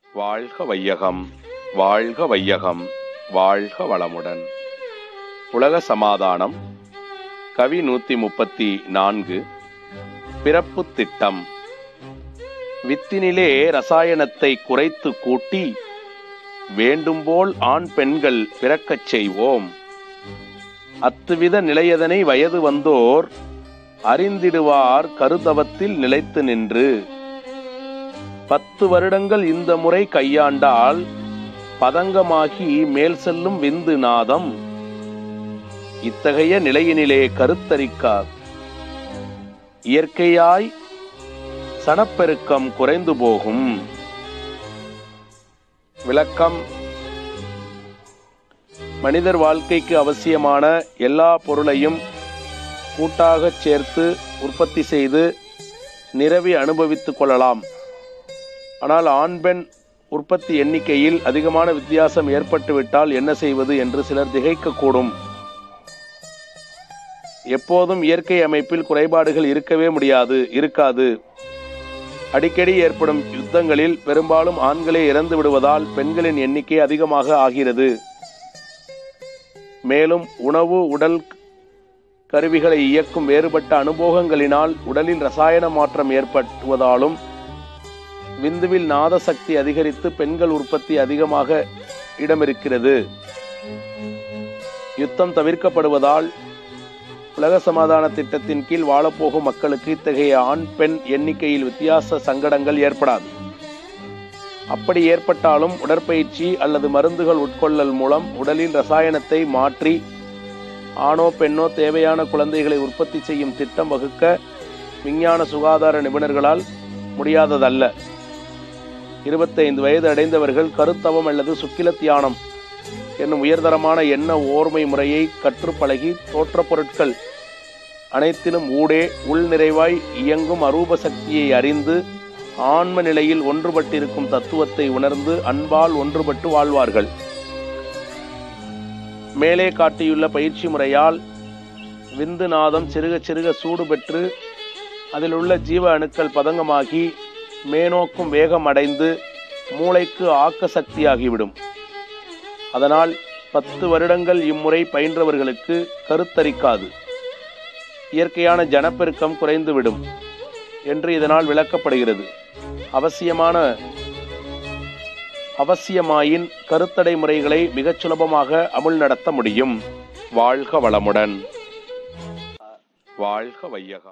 வாழ்க வையகம் வாழ்க வையகம் வாழ்க வளமுடன் உலக சமாதானம் கவி நூத்தி முப்பத்தி நான்கு பிறப்பு திட்டம் வித்தினிலே ரசாயனத்தை குறைத்து கூட்டி வேண்டும்போல் ஆண் பெண்கள் பிறக்கச் செய்வோம் அத்துவித நிலையதனை வயது வந்தோர் அறிந்திடுவார் கருதவத்தில் நிலைத்து நின்று பத்து வருடங்கள் இந்த முறை கையாண்டால் பதங்கமாகி மேல் செல்லும் விந்து நாதம் இத்தகைய நிலையினிலே கருத்தரிக்கார் இயற்கையாய் சனப்பெருக்கம் குறைந்து போகும் விளக்கம் மனிதர் வாழ்க்கைக்கு அவசியமான எல்லா பொருளையும் கூட்டாகச் சேர்த்து உற்பத்தி செய்து நிரவி அனுபவித்துக் கொள்ளலாம் ஆனால் ஆண் பெண் உற்பத்தி எண்ணிக்கையில் அதிகமான வித்தியாசம் ஏற்பட்டுவிட்டால் என்ன செய்வது என்று சிலர் திகைக்கக்கூடும் எப்போதும் இயற்கை அமைப்பில் குறைபாடுகள் இருக்கவே முடியாது இருக்காது அடிக்கடி ஏற்படும் யுத்தங்களில் பெரும்பாலும் ஆண்களே இறந்து விடுவதால் பெண்களின் எண்ணிக்கை அதிகமாக ஆகிறது மேலும் உணவு உடல் கருவிகளை இயக்கும் வேறுபட்ட அனுபவங்களினால் உடலில் ரசாயன மாற்றம் ஏற்படுவதாலும் விந்துவில் நாத சக்தி அதிகரித்து பெண்கள் உற்பத்தி அதிகமாக இடமிருக்கிறது யுத்தம் தவிர்க்கப்படுவதால் உலக சமாதான திட்டத்தின் கீழ் வாழப்போகும் மக்களுக்கு இத்தகைய ஆண் பெண் எண்ணிக்கையில் வித்தியாச சங்கடங்கள் ஏற்படாது அப்படி ஏற்பட்டாலும் உடற்பயிற்சி அல்லது மருந்துகள் உட்கொள்ளல் மூலம் உடலில் ரசாயனத்தை மாற்றி ஆணோ பெண்ணோ தேவையான குழந்தைகளை உற்பத்தி செய்யும் திட்டம் வகுக்க விஞ்ஞான சுகாதார நிபுணர்களால் முடியாததல்ல இருபத்தைந்து வயது அடைந்தவர்கள் கருத்தவம் அல்லது சுக்கில தியானம் என்னும் உயர்தரமான எண்ண ஓர்மை முறையை கற்று பழகி தோற்றப் பொருட்கள் அனைத்திலும் ஊடே உள் நிறைவாய் இயங்கும் அரூப சக்தியை அறிந்து ஆன்ம நிலையில் ஒன்றுபட்டிருக்கும் தத்துவத்தை உணர்ந்து அன்பால் ஒன்றுபட்டு வாழ்வார்கள் மேலே காட்டியுள்ள பயிற்சி முறையால் விந்து நாதம் சிறுக சிறுக சூடு பெற்று அதில் உள்ள ஜீவ அணுக்கள் பதங்கமாகி மேனோக்கும் வேகம் அடைந்து மூளைக்கு ஆக்க சக்தியாகிவிடும் அதனால் பத்து வருடங்கள் இம்முறை பயின்றவர்களுக்கு கருத்தரிக்காது இயற்கையான ஜனப்பெருக்கம் குறைந்துவிடும் என்று இதனால் விளக்கப்படுகிறது அவசியமான அவசியமாயின் கருத்தடை முறைகளை மிகச் சுலபமாக அமுல் நடத்த முடியும் வாழ்க வளமுடன் வாழ்க வையகம்